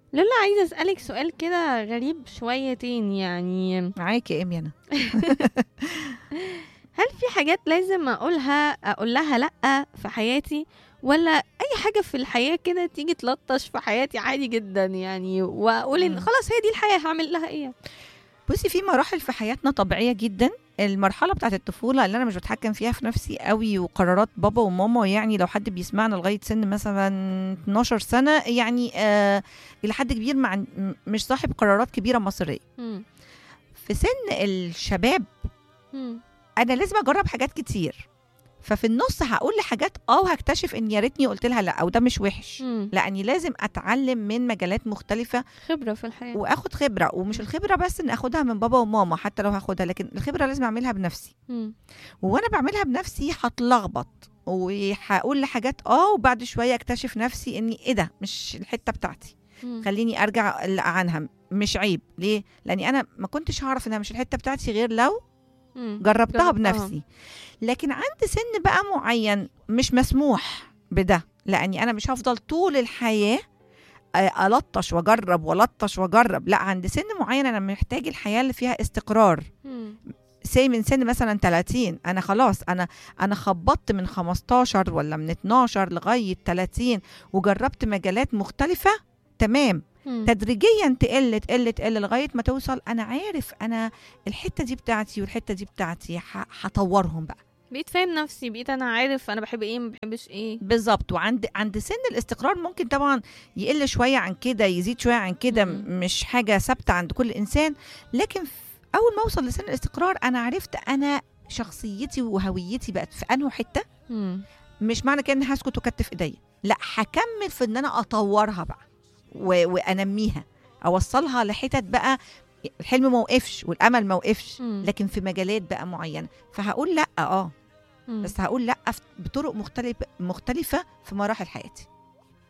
لولا عايزة أسألك سؤال كده غريب شويتين يعني معاكي يا ايمي انا هل في حاجات لازم أقولها أقول لها لأ في حياتي ولا أي حاجة في الحياة كده تيجي تلطش في حياتي عادي جدا يعني وأقول إن مم. خلاص هي دي الحياة هعمل لها إيه بصي في مراحل في حياتنا طبيعيه جدا المرحله بتاعت الطفوله اللي انا مش بتحكم فيها في نفسي قوي وقرارات بابا وماما يعني لو حد بيسمعنا لغايه سن مثلا 12 سنه يعني آه الى حد كبير مع م- مش صاحب قرارات كبيره مصيريه مم. في سن الشباب مم. انا لازم اجرب حاجات كتير ففي النص هقول لحاجات اه وهكتشف ان يا ريتني قلت لها لا او ده مش وحش مم. لاني لازم اتعلم من مجالات مختلفه خبرة في الحياة واخد خبره ومش الخبره بس ان اخدها من بابا وماما حتى لو هاخدها لكن الخبره لازم اعملها بنفسي مم. وانا بعملها بنفسي هتلخبط وهقول لحاجات اه وبعد شويه اكتشف نفسي اني ايه ده مش الحته بتاعتي مم. خليني ارجع أقلق عنها مش عيب ليه لاني انا ما كنتش هعرف انها مش الحته بتاعتي غير لو مم. جربتها جربتها. بنفسي لكن عند سن بقى معين مش مسموح بده لاني انا مش هفضل طول الحياه آه، الطش واجرب والطش واجرب لا عند سن معين انا محتاج الحياه اللي فيها استقرار مم. سي من سن مثلا 30 انا خلاص انا انا خبطت من 15 ولا من 12 لغايه 30 وجربت مجالات مختلفه تمام مم. تدريجيا تقل تقل تقل لغايه ما توصل انا عارف انا الحته دي بتاعتي والحته دي بتاعتي ه- هطورهم بقى بقيت فاهم نفسي بقيت أنا عارف أنا بحب إيه ما بحبش إيه بالظبط وعند عند سن الاستقرار ممكن طبعا يقل شويه عن كده يزيد شويه عن كده مم. مش حاجه ثابته عند كل انسان لكن ف- اول ما اوصل لسن الاستقرار انا عرفت انا شخصيتي وهويتي بقت في انه حته مم. مش معنى كده اني هسكت وكتف ايديا لا هكمل في ان انا اطورها بقى و... وانميها اوصلها لحتت بقى الحلم ما وقفش والامل ما وقفش مم. لكن في مجالات بقى معينه فهقول لا اه مم. بس هقول لا في- بطرق مختلفه مختلفه في مراحل حياتي